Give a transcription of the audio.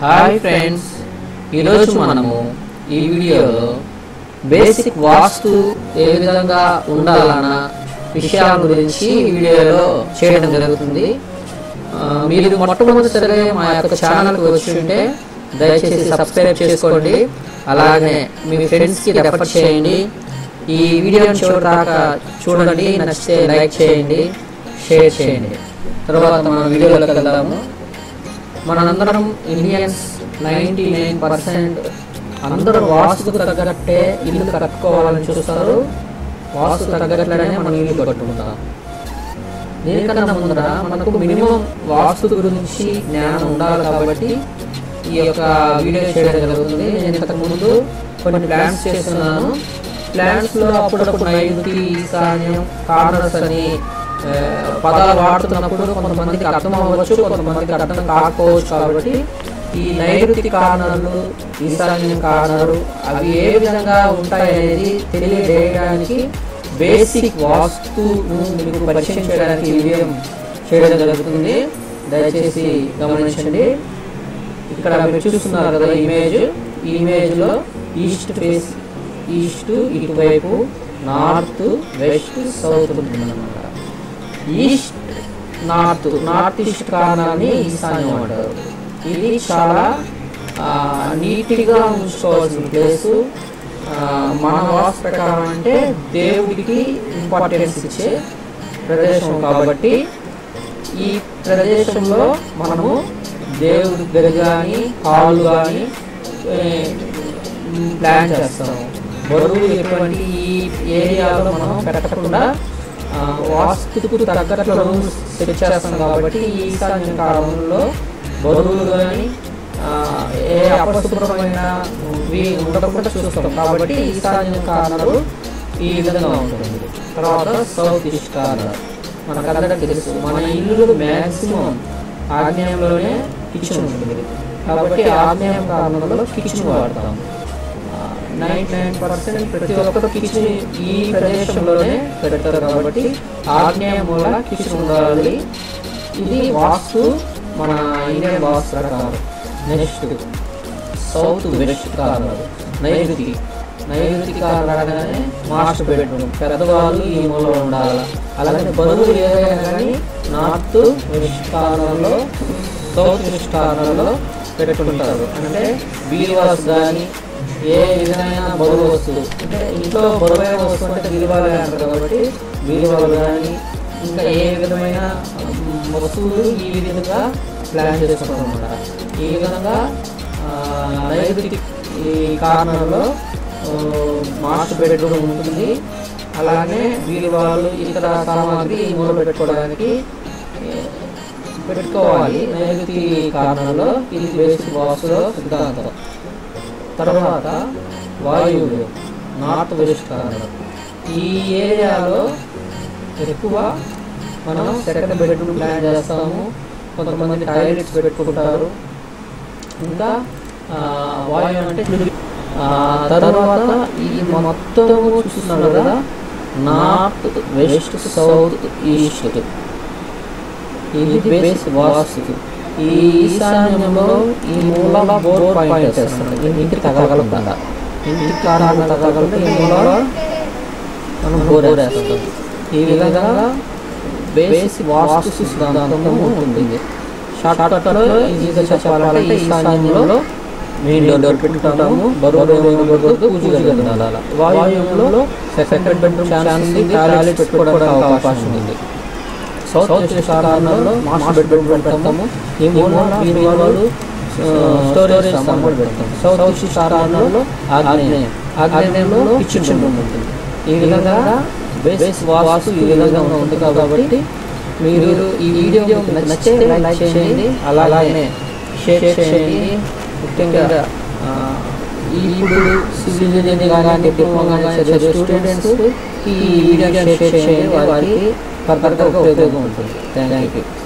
hi friends ఈరోజు మనము ఈ వీడియోలో బేసిక్ వాస్తు ఏ విధంగా ఉండాలన్న విషయాల గురించి ఈ వీడియోలో చేయడం జరుగుతుంది ఆ, మీరు మొట్టమొదటిసారిగా మా యొక్క ఛానల్కి వచ్చి ఉంటే దయచేసి సబ్స్క్రైబ్ చేసుకోండి అలాగే మీ ఫ్రెండ్స్కి రెఫర్ చేయండి ఈ వీడియోని చూడదాకా చూడండి నచ్చితే లైక్ చేయండి షేర్ చేయండి తర్వాత మనం వీడియోలోకి వెళ్దాము మనందరం ఇండియన్స్ నైంటీ నైన్ పర్సెంట్ అందరూ వాస్తుకు తగ్గట్టే ఇల్లు కట్టుకోవాలని చూస్తారు వాస్తు తగ్గట్లనే మనం ఇల్లు కట్టుకుంటాం దీనికన్నా ముందర మనకు మినిమం వాస్తు గురించి జ్ఞానం ఉండాలి కాబట్టి ఈ యొక్క వీడియో చేయడం జరుగుతుంది నేను ఇంతకు ముందు కొన్ని ప్లాన్స్ చేస్తున్నాను ప్లాన్స్ లో అప్పుడప్పుడు నైరుతి ఈశాన్యం కార్నర్స్ అని ఆ, పదాలు వాడుతున్నప్పుడు కొంతమందికి అర్థం అవ్వచ్చు కొంతమందికి అర్థం కాకపోవచ్చు కాబట్టి ఈ నైరుతి కారణాలు ఈశాన్యం కారణాలు అవి ఏ విధంగా ఉంటాయి అనేది తెలియజేయడానికి బేసిక్ వాస్తును మీకు పరిచయం చేయడానికి ఈ వీడియో చేయడం జరుగుతుంది దయచేసి గమనించండి ఇక్కడ మీరు చూస్తున్నారు కదా ఇమేజ్ ఈ ఇమేజ్ లో ఈస్ట్ ఫేస్ ఈస్ట్ ఇటువైపు నార్త్ వెస్ట్ సౌత్ ఉంటుందన్నమాట ఈస్ట్ నార్త్ నార్త్ ఈస్ట్ కారణాన్ని ఈశాన్యం అంటారు ఇది చాలా ఆ, నీట్గా ఉంచుకోవాల్సిన ప్లేసు ఆ, మన వాస్తు ప్రకారం అంటే దేవుడికి ఇంపార్టెన్స్ ఇచ్చే ప్రదేశం కాబట్టి ఈ ప్రదేశంలో మనము దేవుడి గది కానీ హాల్ కానీ ప్లాన్ చేస్తాము బరువులు ఎటువంటి ఈ ఏరియాలో మనం పెట్టకుండా ఆ, వాస్తుకు తగ్గట్లు రూమ్స్ సెట్ చేస్తాం కాబట్టి ఈ ఈశాన్య కాలంలో బరువులు కానీ ఏ అపశుభ్రమైన ఇవి ఉండకుండా చూస్తాం కాబట్టి ఈశాన్య కారణాలు ఈ విధంగా ఉంటుంది తర్వాత సౌత్ ఈస్ట్ కార్నర్ మనకందరికీ తెలుసు మన ఇల్లు మ్యాక్సిమం ఆగ్నేయంలోనే కిచెన్ ఉంటుంది కాబట్టి ఆగ్నేయం కారణంలో కిచెన్ వాడతాం నైన్ నైన్ పర్సెంట్ ప్రతి ఒక్కరు కిచెన్ ఈ ప్రదేశంలోనే పెడతారు కాబట్టి ఆగ్నేయ మూల కిచెన్ ఉండాలి ఇది వాస్తు మన ఇండియన్ వాస్తు ప్రకారం నెక్స్ట్ సౌత్ వెస్ట్ కార్నర్ నైరుతి నైరుతి కారణంగానే మాస్టర్ బెడ్రూమ్ పెద్దవాళ్ళు ఈ మూలలో ఉండాలి అలాగే బరువులు ఏదైనా కానీ నార్త్ వెస్ట్ కార్నర్లో సౌత్ వెస్ట్ కార్నర్లో పెట్టుకుంటారు అంటే బీరువాస్ కానీ ఏ విధమైన బరువు వస్తువు అంటే ఇంట్లో బరువైన వస్తువు అంటే బీరువాలే అంటారు కాబట్టి బీరువాలు కానీ ఇంకా ఏ విధమైన ఉమ్, వస్తువులు ఈ విధంగా ప్లాన్ చేసుకుంటాం అన్నమాట ఈ విధంగా ఆ, నైరుతి ఈ కారణంలో మాస్టర్ బెడ్రూమ్ ఉంటుంది అలాగే బీరువాలు ఇతర సామాగ్రి ఈ మూల పెట్టుకోవడానికి ఏ, పెట్టుకోవాలి నైరుతి కారణంలో ఇది బేసిక్ వాసులో సిద్ధాంతం తర్వాత వాయువులు నార్త్ వెస్ట్ కారణం ఈ ఏరియాలో ఎక్కువ మనం సెకండ్ బెడ్రూమ్ ప్లాన్ చేస్తాము కొంతమంది టాయిలెట్స్ పెట్టుకుంటారు ఇంకా ఆ, వాయువు అంటే ఆ, తర్వాత ఈ మొత్తం చూస్తున్నారు కదా నార్త్ వెస్ట్ సౌత్ ఈస్ట్ ఇది బేస్ వాస్తు ఈ ఈశాన్యంలో ఈ మూల బోర్ పాయింట్ చేస్తుంది ఇంటికి తగలకుండా ఇంటికి కారణం తగలకుండా ఈ మూల మనం బోర్ వేస్తాం ఈ విధంగా బేస్ వాస్తు సిద్ధాంతం ఉంటుంది షార్ట్ కట్లో ఈజీగా చెప్పాలంటే ఈశాన్యంలో మెయిన్ డోర్ పెట్టుకుంటాము బరువు ఏమనకూడదు పూజ గది వాయువులో సెకండ్ బెడ్రూమ్ ఛాన్స్ ఉంది టాయిలెట్ పెట్టుకోవడానికి అవకాశం ఉంది సౌత్ వెస్ట్ కార్నర్లో మాస్టర్ బెడ్రూమ్ పెడతాము ఈ మూల బీరువాలు స్టోరేజ్ సామాన్లు పెడతాం సౌత్ ఈస్ట్ కార్నర్లో ఆగ్నేయం ఆగ్నేయంలో కిచెన్ రూమ్ ఉంటుంది ఈ విధంగా బేస్ వాస్తు ఈ విధంగా ఉంటుంది కాబట్టి మీరు ఈ వీడియో మీకు నచ్చితే లైక్ చేయండి అలాగే షేర్ చేయండి ముఖ్యంగా ఆ, ఇప్పుడు సివిల్ ఇంజనీరింగ్ కానీ డిప్లొమా కానీ చదివే స్టూడెంట్స్ ఈ వీడియో షేర్ చేయండి వారికి ఫర్దర్గా ఉపయోగం ఉంటుంది థ్యాంక్ యూ